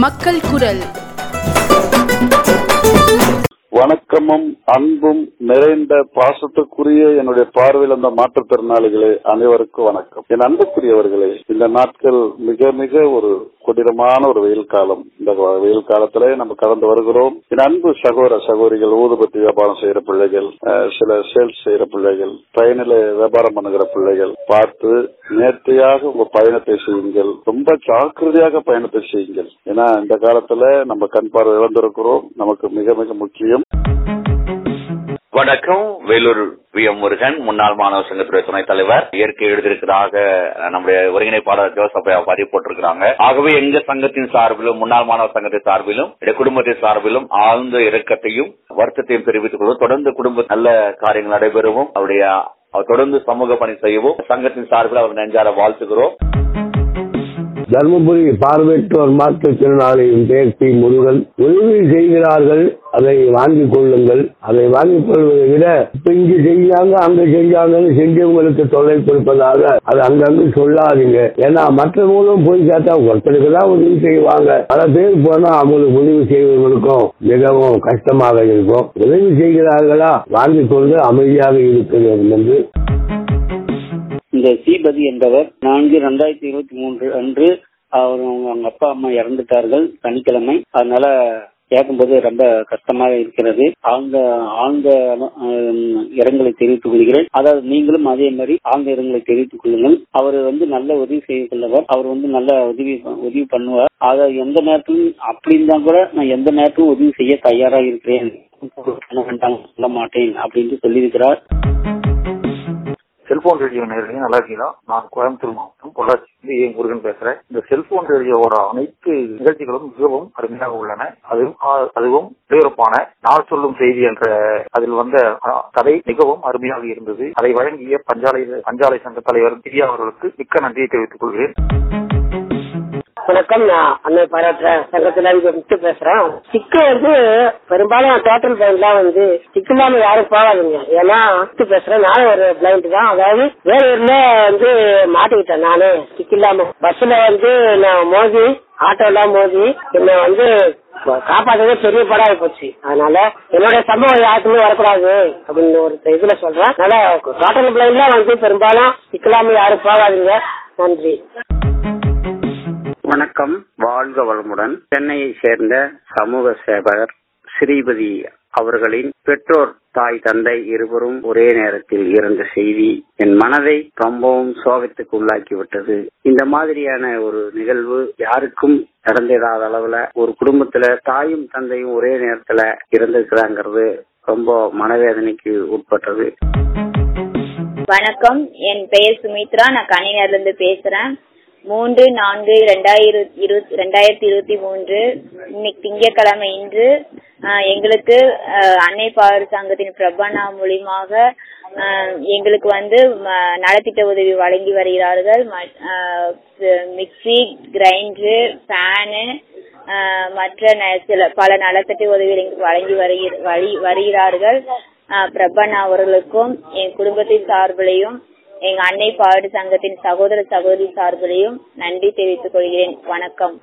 மக்கள் குரல் வணக்கமும் அன்பும் நிறைந்த பாசத்துக்குரிய என்னுடைய பார்வையில் அந்த மாற்றுத்திறனாளிகளே அனைவருக்கும் வணக்கம் என் அன்புக்குரியவர்களே இந்த நாட்கள் மிக மிக ஒரு கொடூரமான ஒரு வெயில் காலம் இந்த வெயில் காலத்திலே நம்ம கடந்து வருகிறோம் என் அன்பு சகோதர சகோதரிகள் ஊதுபத்தி வியாபாரம் செய்யற பிள்ளைகள் அஹ், சில சேல்ஸ் செய்யற பிள்ளைகள் பயனில வியாபாரம் பண்ணுகிற பிள்ளைகள் பார்த்து நேர்த்தியாக உங்க பயணத்தை செய்யுங்கள் ரொம்ப ஜாக்கிரதையாக பயணத்தை செய்யுங்கள் ஏன்னா இந்த காலத்துல நம்ம கண் பார்வை இழந்திருக்கிறோம் நமக்கு மிக மிக முக்கியம் வணக்கம் வேலூர் வி எம் முருகன் முன்னாள் மாணவர் சங்கத்துறை துணைத் தலைவர் இயற்கை எழுதியிருக்கிறதாக நம்முடைய ஒருங்கிணைப்பாளர் ஜோசப் ஐயா பதிவு போட்டிருக்கிறாங்க ஆகவே எங்க சங்கத்தின் சார்பிலும் முன்னாள் மாணவர் சங்கத்தின் சார்பிலும் என்னுடைய குடும்பத்தின் சார்பிலும் ஆழ்ந்த இரக்கத்தையும் வருத்தத்தையும் தெரிவித்துக் கொள்வோம் தொடர்ந்து குடும்ப நல்ல காரியங்கள் நடைபெறவும் அவருடைய அவர் தொடர்ந்து சமூக பணி செய்யவும் சங்கத்தின் சார்பில் அவர் நெஞ்சார வாழ்த்துகிறோம் தர்மபுரி பார்வையற்றோர் மாற்றுத்திறனாளியின் பேர் பி முருகன் உதவி செய்கிறார்கள் அதை வாங்கிக் கொள்ளுங்கள் அதை வாங்கிக் கொள்வதை விட இப்ப இங்கு செஞ்சாங்க அங்க செஞ்சாங்கன்னு செஞ்சவங்களுக்கு தொல்லை கொடுப்பதாக அது அங்கங்கு சொல்லாதீங்க ஏன்னா மற்ற மூலம் போய் கேட்டா ஒருத்தருக்கு தான் உதவி செய்வாங்க பல பேர் போனா அவங்களுக்கு உதவி செய்வர்களுக்கும் மிகவும் கஷ்டமாக இருக்கும் உதவி செய்கிறார்களா வாங்கிக் கொண்டு அமைதியாக இருக்கிறது என்று இந்த சீபதி என்பவர் நான்கு ரெண்டாயிரத்தி இருபத்தி மூன்று அன்று அவர் அவங்க அவங்க அப்பா அம்மா இறந்துட்டார்கள் சனிக்கிழமை அதனால கேட்கும்போது ரொம்ப கஷ்டமாக இருக்கிறது ஆழ்ந்த ஆழ்ந்த ஹம், இரங்கலை தெரிவித்துக் கொள்கிறேன் அதாவது நீங்களும் அதே மாதிரி ஆழ்ந்த இரங்கலை தெரிவித்துக் கொள்ளுங்கள் அவர் வந்து நல்ல உதவி செய்து கொள்ளவர் அவர் வந்து நல்ல உதவி உதவி பண்ணுவார் அதாவது எந்த நேரத்திலும் அப்படி இருந்தா கூட நான் எந்த நேரத்திலும் உதவி செய்ய தயாராக இருக்கிறேன் பண்ண வேண்டாம் சொல்ல மாட்டேன் அப்படின்னு சொல்லியிருக்கிறார் செல்போன் ரேடியோ நேரடியாக நல்லா இருக்கீங்களா நான் கோயம்புத்தூர் மாவட்டம் பொள்ளாச்சி ஏ முருகன் பேசுறேன் இந்த செல்போன் ரேடியோவோட அனைத்து நிகழ்ச்சிகளும் மிகவும் அருமையாக உள்ளன அதுவும் ஆ- அதுவும் ஒளிபரப்பான நான் சொல்லும் செய்தி என்ற அதில் வந்த ஆ, கதை மிகவும் அருமையாக இருந்தது அதை வழங்கிய பஞ்சாலை பஞ்சாலை சங்க தலைவர் திவ்யா அவர்களுக்கு மிக்க நன்றியை தெரிவித்துக் கொள்கிறேன் வணக்கம் நான் அன்னை பாராட்டுற சங்கத்துல இருந்து முத்து பேசுறேன் ஸ்டிக்கு வந்து பெரும்பாலும் டோட்டல் பிளைண்ட்லாம் வந்து ஸ்டிக் இல்லாம யாரும் போகாதுங்க ஏன்னா முத்து பேசுறேன் நானும் ஒரு பிளைண்ட் தான் அதாவது வேலூர்ல வந்து மாட்டிக்கிட்டேன் நானு ஸ்டிக் இல்லாம பஸ்ல வந்து நான் மோதி ஆட்டோ எல்லாம் மோதி என்ன வந்து காப்பாற்றவே பெரிய படம் போச்சு அதனால என்னோட சம்பவம் யாருக்குமே வரக்கூடாது அப்படின்னு ஒரு இதுல சொல்றேன் அதனால டோட்டல் பிளைண்ட்லாம் வந்து பெரும்பாலும் ஸ்டிக் இல்லாம யாரும் போகாதீங்க நன்றி வணக்கம் வாழ்க வளமுடன் சென்னையை சேர்ந்த சமூக சேவகர் ஸ்ரீபதி அவர்களின் பெற்றோர் தாய் தந்தை இருவரும் ஒரே நேரத்தில் இறந்த செய்தி என் மனதை ரொம்பவும் சோகத்துக்கு உள்ளாக்கிவிட்டது இந்த மாதிரியான ஒரு நிகழ்வு யாருக்கும் நடந்திடாத அளவுல ஒரு குடும்பத்துல தாயும் தந்தையும் ஒரே நேரத்துல இறந்திருக்கிறாங்கிறது ரொம்ப மனவேதனைக்கு உட்பட்டது வணக்கம் என் பெயர் சுமித்ரா நான் கணினர்ல இருந்து பேசுறேன் மூன்று நான்கு ரெண்டாயிரத்தி இருபத்தி ரெண்டாயிரத்தி இருபத்தி மூன்று இன்னைக்கு திங்கட்கிழமை இன்று ஆஹ், எங்களுக்கு ஆஹ், அன்னை பார் சங்கத்தின் பிரபனா மூலியமாக ஆஹ், எங்களுக்கு வந்து ம, நலத்திட்ட உதவி வழங்கி வருகிறார்கள் ம- ஆஹ், மிக்ஸி கிரைண்டர் ஃபேனு மற்ற ந- சில பல நலத்திட்ட உதவிகள் எங்களுக்கு வழங்கி வருகிற- வழி- வருகிறார்கள் ஆஹ், பிரபன்னா அவர்களுக்கும் என் குடும்பத்தின் சார்பிலையும் எங்க அன்னை பாடு சங்கத்தின் சகோதர சகோதரி சார்பிலையும் நன்றி தெரிவித்துக் கொள்கிறேன் வணக்கம்